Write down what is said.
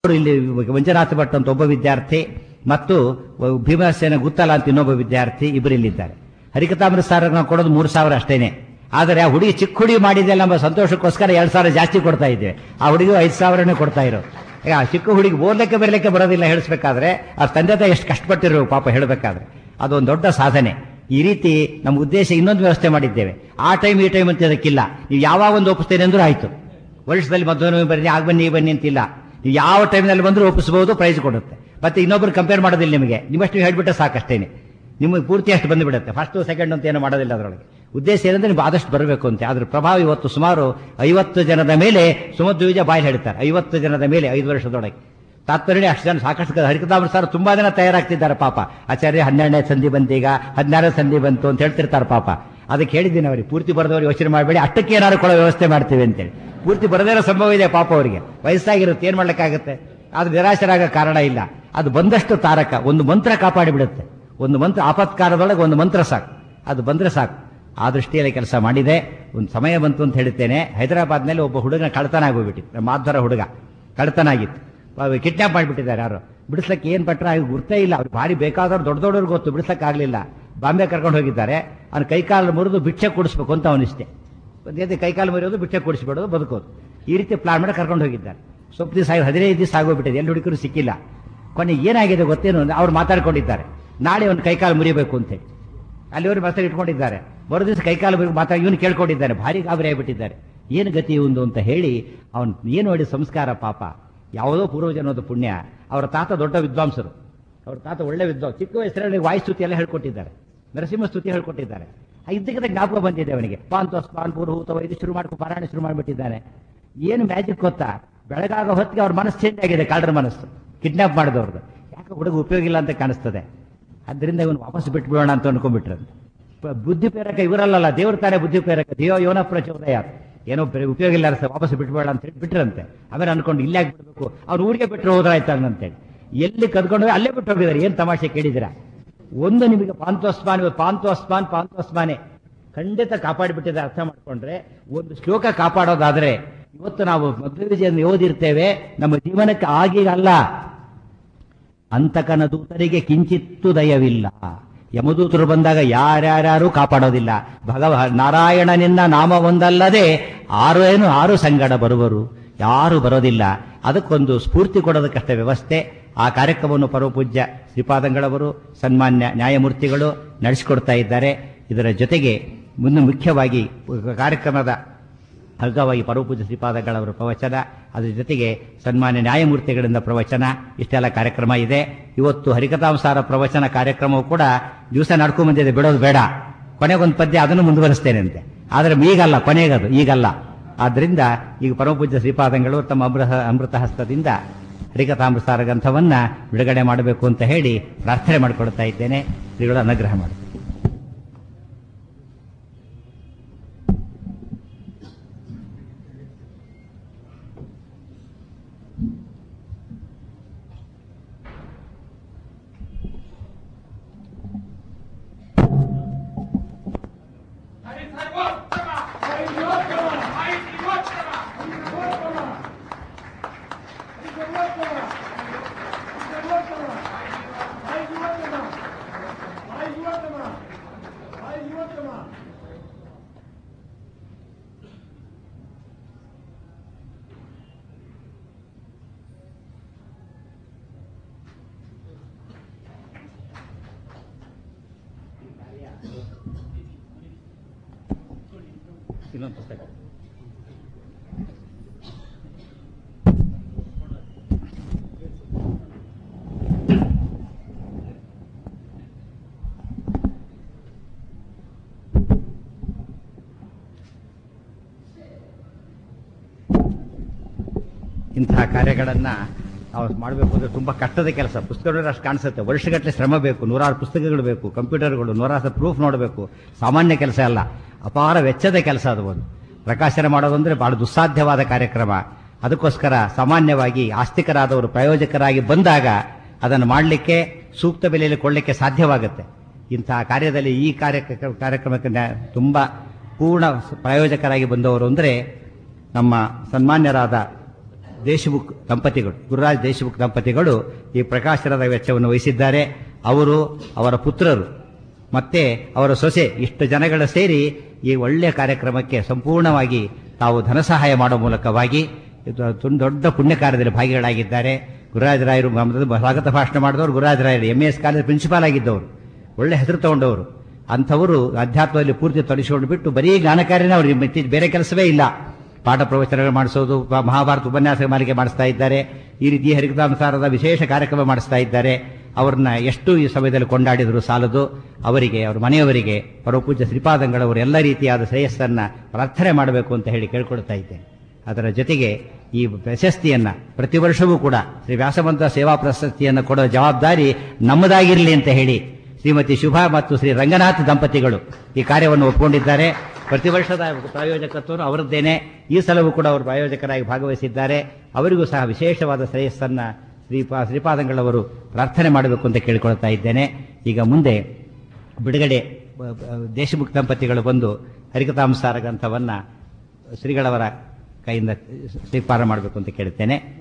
ಅವರು ಇಲ್ಲಿ ಮಂಜುನಾಥ ಭಟ್ ಅಂತ ಒಬ್ಬ ವಿದ್ಯಾರ್ಥಿ ಮತ್ತು ಭೀಮಸೇನ ಗುತ್ತಲ ಅಂತ ಇನ್ನೊಬ್ಬ ವಿದ್ಯಾರ್ಥಿ ಇಬ್ಬರು ಇಲ್ಲಿದ್ದಾರೆ ಹರಿಕತಾಮೃತ ಸಾರ ನಾವು ಕೊಡೋದು ಮೂರು ಸಾವಿರ ಅಷ್ಟೇನೆ ಆದರೆ ಆ ಹುಡುಗಿ ಚಿಕ್ಕ ಹುಡುಗಿ ಮಾಡಿದೆಲ್ಲ ನಮ್ಮ ಸಂತೋಷಕ್ಕೋಸ್ಕರ ಎರಡು ಸಾವಿರ ಜಾಸ್ತಿ ಕೊಡ್ತಾ ಇದ್ದೇವೆ ಆ ಹುಡುಗಿ ಐದು ಸಾವಿರನೇ ಕೊಡ್ತಾ ಇರೋ ಈಗ ಆ ಚಿಕ್ಕ ಹುಡುಗಿ ಓದ್ಲಿಕ್ಕೆ ಬರಲಿಕ್ಕೆ ಬರೋದಿಲ್ಲ ಹೇಳಿಸ್ಬೇಕಾದ್ರೆ ಆ ತಂದೆ ತಾಯಿ ಎಷ್ಟು ಕಷ್ಟಪಟ್ಟಿರೋ ಪಾಪ ಹೇಳಬೇಕಾದ್ರೆ ಅದೊಂದು ದೊಡ್ಡ ಸಾಧನೆ ಈ ರೀತಿ ನಮ್ಮ ಉದ್ದೇಶ ಇನ್ನೊಂದು ವ್ಯವಸ್ಥೆ ಮಾಡಿದ್ದೇವೆ ಆ ಟೈಮ್ ಈ ಟೈಮ್ ಅಂತ ಅದಕ್ಕಿಲ್ಲ ನೀವು ಯಾವಾಗ ಒಂದು ಒಪ್ಪಿಸ್ತೇನೆ ಅಂದ್ರೂ ಆಯ್ತು ವರ್ಷದಲ್ಲಿ ಮಧ್ಯಾಹ್ನ ಬನ್ನಿ ಆಗ ಬನ್ನಿ ಈ ಬನ್ನಿ ಅಂತಿಲ್ಲ ನೀವು ಯಾವ ಟೈಮ್ನಲ್ಲಿ ಬಂದರೂ ಒಪ್ಪಿಸಬಹುದು ಪ್ರೈಸ್ ಕೊಡುತ್ತೆ ಮತ್ತೆ ಇನ್ನೊಬ್ರು ಕಂಪೇರ್ ಮಾಡೋದಿಲ್ಲ ನಿಮಗೆ ನಿಮ್ಮಷ್ಟು ನೀವು ಹೇಳ್ಬಿಟ್ರೆ ಸಾಕಷ್ಟೇನೆ ನಿಮಗೆ ಪೂರ್ತಿ ಅಷ್ಟು ಬಂದುಬಿಡುತ್ತೆ ಫಸ್ಟ್ ಸೆಕೆಂಡ್ ಅಂತ ಏನು ಮಾಡೋದಿಲ್ಲ ಅದರೊಳಗೆ ಉದ್ದೇಶ ಏನಂದ್ರೆ ನೀವು ಆದಷ್ಟು ಬರಬೇಕು ಅಂತ ಅದ್ರ ಪ್ರಭಾವ ಇವತ್ತು ಸುಮಾರು ಐವತ್ತು ಜನದ ಮೇಲೆ ಸುಮಧ್ವಿಜ ಬಾಯಿ ಹೇಳ್ತಾರೆ ಐವತ್ತು ಜನದ ಮೇಲೆ ಐದು ವರ್ಷದೊಳಗೆ ತಾತ್ಪರ್ಯ ಅಷ್ಟು ಜನ ಸಾಕಷ್ಟು ಹರಿಕತಾಮೃತ ಸರ್ ತುಂಬಾ ಜನ ತಯಾರಾಗ್ತಿದ್ದಾರೆ ಪಾಪ ಆಚಾರ್ಯ ಹನ್ನೆರಡನೇ ಸಂಧಿ ಬಂತು ಈಗ ಹದಿನಾರನೇ ಸಂಧಿ ಬಂತು ಅಂತ ಹೇಳ್ತಿರ್ತಾರೆ ಪಾಪ ಅದಕ್ಕೆ ಹೇಳಿದ್ದೀನಿ ಅವರಿಗೆ ಪೂರ್ತಿ ಬರೆದವರು ಯೋಚನೆ ಮಾಡಬೇಡಿ ಅಷ್ಟಕ್ಕೆ ಏನಾದ್ರು ಕೊಡೋ ವ್ಯವಸ್ಥೆ ಮಾಡ್ತೀವಿ ಅಂತೇಳಿ ಪೂರ್ತಿ ಬರದೇ ಇರೋ ಸಂಭವ ಇದೆ ಪಾಪ ಅವರಿಗೆ ವಯಸ್ಸಾಗಿರುತ್ತೆ ಏನ್ ಮಾಡ್ಲಿಕ್ಕಾಗತ್ತೆ ಅದು ನಿರಾಶರಾಗ ಕಾರಣ ಇಲ್ಲ ಅದು ಬಂದಷ್ಟು ತಾರಕ ಒಂದು ಮಂತ್ರ ಕಾಪಾಡಿ ಬಿಡುತ್ತೆ ಒಂದು ಮಂತ್ರ ಆಪತ್ಕಾರದೊಳಗೆ ಒಂದು ಮಂತ್ರ ಸಾಕು ಅದು ಬಂದ್ರೆ ಸಾಕು ಆ ದೃಷ್ಟಿಯಲ್ಲಿ ಕೆಲಸ ಮಾಡಿದೆ ಒಂದು ಸಮಯ ಬಂತು ಅಂತ ಹೇಳ್ತೇನೆ ಹೈದರಾಬಾದ್ನಲ್ಲಿ ಒಬ್ಬ ಹುಡುಗನ ಕಳ್ತನ ಆಗೋಗ್ಬಿಟ್ಟಿತ್ತು ನಮ್ಮ ಮಾಧ್ವರ ಹುಡುಗ ಕಳ್ತನ ಆಗಿತ್ತು ಕಿಡ್ನಾಪ್ ಮಾಡಿಬಿಟ್ಟಿದ್ದಾರೆ ಯಾರು ಬಿಡಿಸ್ಲಿಕ್ಕೆ ಏನ್ ಪಟ್ರ ಅವ್ರಿಗೆ ಗುರ್ತೇ ಇಲ್ಲ ಅವ್ರಿಗೆ ಭಾರಿ ಬೇಕಾದವ್ರು ದೊಡ್ಡ ದೊಡ್ಡವ್ರಿಗೆ ಗೊತ್ತು ಬಿಡಿಸ್ಲಿಕ್ಕೆ ಆಗ್ಲಿಲ್ಲ ಬಾಂಬೆ ಕರ್ಕೊಂಡು ಹೋಗಿದ್ದಾರೆ ಅವ್ನ ಕೈಕಾಲು ಮುರಿದು ಭಿಕ್ಷೆ ಕೊಡಿಸ್ಬೇಕು ಅಂತ ಅವನಿಷ್ಟೇ ಅದೇ ಕೈಕಾಲು ಮುರಿಯೋದು ಭಿಕ್ಷೆ ಕೊಡಿಸ್ಬಿಡೋದು ಬದುಕೋದು ಈ ರೀತಿ ಪ್ಲಾನ್ ಮಾಡಿ ಕರ್ಕೊಂಡು ಹೋಗಿದ್ದಾರೆ ಸ್ವಲ್ಪ ದಿವಸ ಆಗಿ ಹದಿನೈದು ದಿವಸ ಆಗೋಗ್ಬಿಟ್ಟಿದೆ ಎಲ್ಲಿ ಹುಡುಕರು ಸಿಕ್ಕಿಲ್ಲ ಕೊನೆಗೆ ಏನಾಗಿದೆ ಗೊತ್ತೇನು ಅಂದ್ರೆ ಅವ್ರು ಮಾತಾಡ್ಕೊಂಡಿದ್ದಾರೆ ನಾಳೆ ಒಂದು ಕೈಕಾಲು ಮುರಿಬೇಕು ಅಂತೇಳಿ ಅಲ್ಲಿವರು ಮತ್ತೆ ಇಟ್ಕೊಂಡಿದ್ದಾರೆ ಮರು ದಿವಸ ಕೈಕಾಲು ಮುರಿ ಮಾತಾಡಿ ಇವನು ಕೇಳ್ಕೊಂಡಿದ್ದಾನೆ ಭಾರಿ ಗಾಬರಿ ಆಗಿಬಿಟ್ಟಿದ್ದಾರೆ ಏನು ಗತಿ ಇವಂದು ಅಂತ ಹೇಳಿ ಅವನು ಏನು ನೋಡಿ ಸಂಸ್ಕಾರ ಪಾಪ ಯಾವುದೋ ಪೂರ್ವಜನದ ಪುಣ್ಯ ಅವರ ತಾತ ದೊಡ್ಡ ವಿದ್ವಾಂಸರು ಅವ್ರ ತಾತ ಒಳ್ಳೆ ವಿದ್ವಾಂಸ ಚಿಕ್ಕ ವಯಸ್ಸರಲ್ಲಿ ವಾಯುಸ್ತುತಿ ಎಲ್ಲ ಹೇಳ್ಕೊಟ್ಟಿದ್ದಾರೆ ನರಸಿಂಹ ಸ್ತುತಿ ಹೇಳ್ಕೊಟ್ಟಿದ್ದಾರೆ ಆ ಇದ್ದಕ್ಕೆ ಜ್ಞಾಪಕ ಬಂದಿದೆ ಅವನಿಗೆ ಪಾಂತ ಸ್ಪಾನ್ ಪೂರ್ವೂತ ಇದು ಶುರು ಮಾಡ್ಕೊ ಪಾರಾಯಣ ಶುರು ಮಾಡಿಬಿಟ್ಟಿದ್ದಾನೆ ಏನು ಮ್ಯಾಜಿಕ್ ಗೊತ್ತಾ ಬೆಳಗಾಗ ಹೊತ್ತಿಗೆ ಅವ್ರ ಮನಸ್ಸು ಚೇಂಜ್ ಆಗಿದೆ ಕಾಲ್ರ ಮನಸ್ಸು ಕಿಡ್ನಾಪ್ ಮಾಡಿದವ್ರದ್ದು ಯಾಕೆ ಹುಡುಗ ಉಪಯೋಗ ಇಲ್ಲ ಅಂತ ಕಾಣಿಸ್ತದೆ ಅದರಿಂದ ಇವನು ವಾಪಸ್ ಬಿಟ್ಬಿಡೋಣ ಅಂತ ಅನ್ಕೊಂಡ್ಬಿಟ್ರಂತೆ ಪ- ಬುದ್ಧಿ ಪ್ರೇರಕ ಇವರಲ್ಲ ದೇವ್ರ ತಾನೇ ಬುದ್ಧಿ ಪ್ರೇರಕ ದೇವ ಯೋನ ಪ್ರಚೋದಯ ಏನೋ ಬೇರೆ ಉಪಯೋಗ ಇಲ್ಲ ಸರ್ ವಾಪಸ್ ಬಿಟ್ಬೇಡ ಅಂತ ಹೇಳಿ ಬಿಟ್ರಂತೆ ಆಮೇಲೆ ಅನ್ಕೊಂಡು ಇಲ್ಲೇ ಬಿಡ್ಬೇಕು ಅವ್ರು ಊರಿಗೆ ಬಿಟ್ಟರೆ ಹೋದ್ರಾಯ್ತಾನಂತೇಳಿ ಎಲ್ಲಿ ಕದ್ಕೊಂಡು ಹೋಗಿ ಅಲ್ಲೇ ಬಿಟ್ಟು ಹೋಗಿದ್ದಾರೆ ಏನ್ ತಮಾಷೆ ಕೇಳಿದಿರಾ ಒಂದು ನಿಮಗೆ ಪಾಂತೋಸ್ಮಾನ್ ಇವತ್ತು ಪಾಂತೋಸ್ಮಾನ್ ಪಾಂತೋಸ್ಮಾನೆ ಖಂಡಿತ ಕಾಪಾಡಿಬಿಟ್ಟಿದೆ ಅರ್ಥ ಮಾಡ್ಕೊಂಡ್ರೆ ಒಂದು ಶ್ಲೋಕ ಕಾಪಾಡೋದಾದ್ರೆ ಇವತ್ತು ನಾವು ಮಧ್ವ ವಿಜಯನ್ನು ಓದಿರ್ತೇವೆ ನಮ್ಮ ಜೀವನಕ್ಕೆ ಆಗೀಗ ಅಲ್ಲ ಅಂತಕನ ದೂತರಿಗೆ ಕಿಂಚಿತ್ತು ದಯವಿಲ್ಲ ಯಮದೂತರು ಬಂದಾಗ ಯಾರ್ಯಾರು ಕಾಪಾಡೋದಿಲ್ಲ ಭಗವ ನಾರಾಯಣನಿಂದ ನಾಮ ಒಂದಲ್ಲದೆ ಆರು ಏನು ಆರು ಸಂಗಡ ಬರುವರು ಯಾರು ಬರೋದಿಲ್ಲ ಅದಕ್ಕೊಂದು ಸ್ಫೂರ್ತಿ ಕೊಡೋದಕ್ಕಷ್ಟೇ ವ್ಯವಸ್ಥೆ ಆ ಕಾರ್ಯಕ್ರಮವನ್ನು ಪರಮಪೂಜ್ಯ ಶ್ರೀಪಾದಂಗಳವರು ಸನ್ಮಾನ್ಯ ನ್ಯಾಯಮೂರ್ತಿಗಳು ನಡೆಸಿಕೊಡ್ತಾ ಇದ್ದಾರೆ ಇದರ ಜೊತೆಗೆ ಮುಂದೆ ಮುಖ್ಯವಾಗಿ ಕಾರ್ಯಕ್ರಮದ ಅಂಗವಾಗಿ ಪರಮಪೂಜ್ಯ ಶ್ರೀಪಾದಗಳವರ ಪ್ರವಚನ ಅದರ ಜೊತೆಗೆ ಸನ್ಮಾನ್ಯ ನ್ಯಾಯಮೂರ್ತಿಗಳಿಂದ ಪ್ರವಚನ ಇಷ್ಟೆಲ್ಲ ಕಾರ್ಯಕ್ರಮ ಇದೆ ಇವತ್ತು ಹರಿಕಥಾಂಸಾರ ಪ್ರವಚನ ಕಾರ್ಯಕ್ರಮವು ಕೂಡ ದಿವಸ ನಡ್ಕೊಂಡ್ ಬಂದಿದೆ ಬಿಡೋದು ಬೇಡ ಕೊನೆಗೊಂದು ಪದ್ಯ ಅದನ್ನು ಮುಂದುವರಿಸ್ತೇನೆ ಅಂತೆ ಆದರೆ ಈಗಲ್ಲ ಕೊನೆಗದು ಈಗಲ್ಲ ಆದ್ರಿಂದ ಈಗ ಪರಮಪೂಜ್ಯ ಶ್ರೀಪಾದಂಗಳು ತಮ್ಮ ಅಮೃತ ಅಮೃತ ಹಸ್ತದಿಂದ ಹರಿಕಥಾಮೃತಾರ ಗ್ರಂಥವನ್ನ ಬಿಡುಗಡೆ ಮಾಡಬೇಕು ಅಂತ ಹೇಳಿ ಪ್ರಾರ್ಥನೆ ಮಾಡಿಕೊಡ್ತಾ ಇದ್ದೇನೆ ಶ್ರೀಗಳು ಅನುಗ್ರಹ ಮಾಡಿ ಇನ್ನೊಂದು ಪುಸ್ತಕ ಇಂತಹ ಕಾರ್ಯಗಳನ್ನ ನಾವು ಮಾಡಬೇಕು ಅಂದ್ರೆ ತುಂಬಾ ಕಷ್ಟದ ಕೆಲಸ ಪುಸ್ತಕಗಳು ಅಷ್ಟು ಕಾಣಿಸುತ್ತೆ ವರ್ಷಗಟ್ಟಲೆ ಶ್ರಮ ಬೇಕು ನೂರಾರು ಪುಸ್ತಕಗಳು ಬೇಕು ಕಂಪ್ಯೂಟರ್ಗಳು ನೂರಾರು ಪ್ರೂಫ್ ನೋಡಬೇಕು ಸಾಮಾನ್ಯ ಕೆಲಸ ಅಲ್ಲ ಅಪಾರ ವೆಚ್ಚದ ಕೆಲಸ ಅದು ಒಂದು ಪ್ರಕಾಶನ ಮಾಡೋದಂದ್ರೆ ಬಹಳ ದುಸ್ಸಾಧ್ಯವಾದ ಕಾರ್ಯಕ್ರಮ ಅದಕ್ಕೋಸ್ಕರ ಸಾಮಾನ್ಯವಾಗಿ ಆಸ್ತಿಕರಾದವರು ಪ್ರಯೋಜಕರಾಗಿ ಬಂದಾಗ ಅದನ್ನು ಮಾಡಲಿಕ್ಕೆ ಸೂಕ್ತ ಬೆಲೆಯಲ್ಲಿ ಕೊಳ್ಳಲಿಕ್ಕೆ ಸಾಧ್ಯವಾಗುತ್ತೆ ಇಂತಹ ಕಾರ್ಯದಲ್ಲಿ ಈ ಕಾರ್ಯ ಕಾರ್ಯಕ್ರಮಕ್ಕೆ ನ- ತುಂಬಾ ಪೂರ್ಣ ಪ್ರಯೋಜಕರಾಗಿ ಬಂದವರು ಅಂದರೆ ನಮ್ಮ ಸನ್ಮಾನ್ಯರಾದ ದೇಶಮುಖ್ ದಂಪತಿಗಳು ಗುರುರಾಜ್ ದೇಶಮುಖ್ ದಂಪತಿಗಳು ಈ ಪ್ರಕಾಶನದ ವೆಚ್ಚವನ್ನು ವಹಿಸಿದ್ದಾರೆ ಅವರು ಅವರ ಪುತ್ರರು ಮತ್ತೆ ಅವರ ಸೊಸೆ ಇಷ್ಟು ಜನಗಳ ಸೇರಿ ಈ ಒಳ್ಳೆಯ ಕಾರ್ಯಕ್ರಮಕ್ಕೆ ಸಂಪೂರ್ಣವಾಗಿ ತಾವು ಧನ ಸಹಾಯ ಮಾಡುವ ಮೂಲಕವಾಗಿ ಇದು ತುಂಬ ದೊಡ್ಡ ಪುಣ್ಯ ಕಾರ್ಯದಲ್ಲಿ ಭಾಗಿಗಳಾಗಿದ್ದಾರೆ ಗುರುರಾಜರಾಯರು ಮೊದಲು ಸ್ವಾಗತ ಭಾಷಣ ಮಾಡಿದವರು ಗುರುರಾಜರಾಯರು ಎಂ ಎಸ್ ಕಾಲೇಜ್ ಪ್ರಿನ್ಸಿಪಾಲ್ ಆಗಿದ್ದವರು ಒಳ್ಳೆ ಹೆಸರು ತಗೊಂಡವರು ಅಂಥವರು ಅಧ್ಯಾತ್ಮದಲ್ಲಿ ಪೂರ್ತಿ ತೊಡಗಿಸಿಕೊಂಡು ಬಿಟ್ಟು ಬರೀ ಜ್ಞಾನಕಾರ್ಯನೇ ಅವ್ರಿಗೆ ಮತ್ತೆ ಬೇರೆ ಕೆಲಸವೇ ಇಲ್ಲ ಪಾಠ ಪ್ರವಚನಗಳು ಮಾಡಿಸೋದು ಪ- ಮಹಾಭಾರತ ಉಪನ್ಯಾಸ ಮಾಲಿಕೆ ಮಾಡಿಸ್ತಾ ಇದ್ದಾರೆ ಈ ರೀತಿ ಹರಿಕತಾನುಸಾರದ ವಿಶೇಷ ಕಾರ್ಯಕ್ರಮ ಮಾಡಿಸ್ತಾ ಇದ್ದಾರೆ ಅವ್ರನ್ನ ಎಷ್ಟು ಈ ಸಮಯದಲ್ಲಿ ಕೊಂಡಾಡಿದ್ರು ಸಾಲದು ಅವರಿಗೆ ಅವರ ಮನೆಯವರಿಗೆ ಪರಮಪೂಜ್ಯ ಶ್ರೀಪಾದಂಗಳವರು ಎಲ್ಲ ರೀತಿಯಾದ ಶ್ರೇಯಸ್ಸನ್ನ ಪ್ರಾರ್ಥನೆ ಮಾಡಬೇಕು ಅಂತ ಹೇಳಿ ಕೇಳ್ಕೊಳ್ತಾ ಇದ್ದೇನೆ ಅದರ ಜೊತೆಗೆ ಈ ಪ್ರಶಸ್ತಿಯನ್ನ ಪ್ರತಿ ವರ್ಷವೂ ಕೂಡ ಶ್ರೀ ವ್ಯಾಸಮಂತ್ರ ಸೇವಾ ಪ್ರಶಸ್ತಿಯನ್ನು ಕೊಡೋ ಜವಾಬ್ದಾರಿ ನಮ್ಮದಾಗಿರಲಿ ಅಂತ ಹೇಳಿ ಶ್ರೀಮತಿ ಶುಭಾ ಮತ್ತು ಶ್ರೀ ರಂಗನಾಥ್ ದಂಪತಿಗಳು ಈ ಕಾರ್ಯವನ್ನು ಒಪ್ಪಿಕೊಂಡಿದ್ದಾರೆ ಪ್ರತಿ ವರ್ಷದ ಪ್ರಾಯೋಜಕತ್ವವನ್ನು ಅವರದ್ದೇನೆ ಈ ಸಲವೂ ಕೂಡ ಅವರು ಪ್ರಾಯೋಜಕರಾಗಿ ಭಾಗವಹಿಸಿದ್ದಾರೆ ಅವರಿಗೂ ಸಹ ವಿಶೇಷವಾದ ಶ್ರೇಯಸ್ಸನ್ನ ಶ್ರೀಪಾ ಶ್ರೀಪಾದಂಗಳವರು ಪ್ರಾರ್ಥನೆ ಮಾಡಬೇಕು ಅಂತ ಕೇಳಿಕೊಳ್ತಾ ಇದ್ದೇನೆ ಈಗ ಮುಂದೆ ಬಿಡುಗಡೆ ಬ- ಬ- ದೇಶಮುಖ ದಂಪತಿಗಳು ಬಂದು ಹರಿಕತಾಂಸಾರ ಗ್ರಂಥವನ್ನ ಶ್ರೀಗಳವರ ಕೈಯಿಂದ ಸ್ವೀಕಾರ ಮಾಡಬೇಕು ಅಂತ ಕೇಳುತ್ತೇನೆ